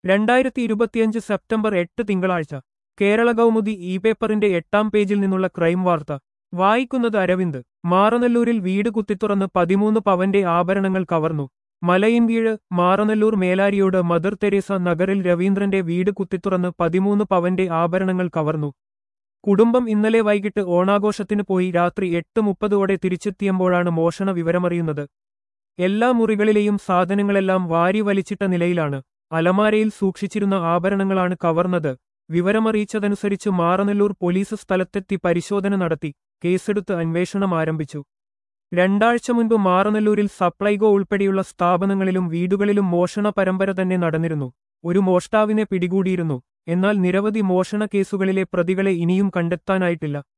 രണ്ടായിരത്തി ഇരുപത്തിയഞ്ച് സെപ്റ്റംബർ എട്ട് തിങ്കളാഴ്ച കേരള കൗമുദി ഇ പേപ്പറിന്റെ എട്ടാം പേജിൽ നിന്നുള്ള ക്രൈം വാർത്ത വായിക്കുന്നത് അരവിന്ദ് മാറനല്ലൂരിൽ വീട് കുത്തിത്തുറന്ന് പതിമൂന്ന് പവന്റെ ആഭരണങ്ങൾ കവർന്നു മലയിൻകീഴ് മാറനല്ലൂർ മേലാരിയോട് മദർ തെരേസ നഗറിൽ രവീന്ദ്രന്റെ വീട് കുത്തിത്തുറന്ന് പതിമൂന്ന് പവന്റെ ആഭരണങ്ങൾ കവർന്നു കുടുംബം ഇന്നലെ വൈകിട്ട് ഓണാഘോഷത്തിന് പോയി രാത്രി എട്ട് മുപ്പതോടെ തിരിച്ചെത്തിയപ്പോഴാണ് മോഷണ വിവരമറിയുന്നത് എല്ലാ മുറികളിലെയും സാധനങ്ങളെല്ലാം വാരി വലിച്ചിട്ട നിലയിലാണ് അലമാരയിൽ സൂക്ഷിച്ചിരുന്ന ആഭരണങ്ങളാണ് കവർന്നത് വിവരമറിയിച്ചതനുസരിച്ച് മാറനല്ലൂർ പോലീസ് സ്ഥലത്തെത്തി പരിശോധന നടത്തി കേസെടുത്ത് അന്വേഷണം ആരംഭിച്ചു രണ്ടാഴ്ച മുൻപ് മാറനല്ലൂരിൽ സപ്ലൈകോ ഉൾപ്പെടെയുള്ള സ്ഥാപനങ്ങളിലും വീടുകളിലും മോഷണ പരമ്പര തന്നെ നടന്നിരുന്നു ഒരു മോഷ്ടാവിനെ പിടികൂടിയിരുന്നു എന്നാൽ നിരവധി മോഷണ കേസുകളിലെ പ്രതികളെ ഇനിയും കണ്ടെത്താനായിട്ടില്ല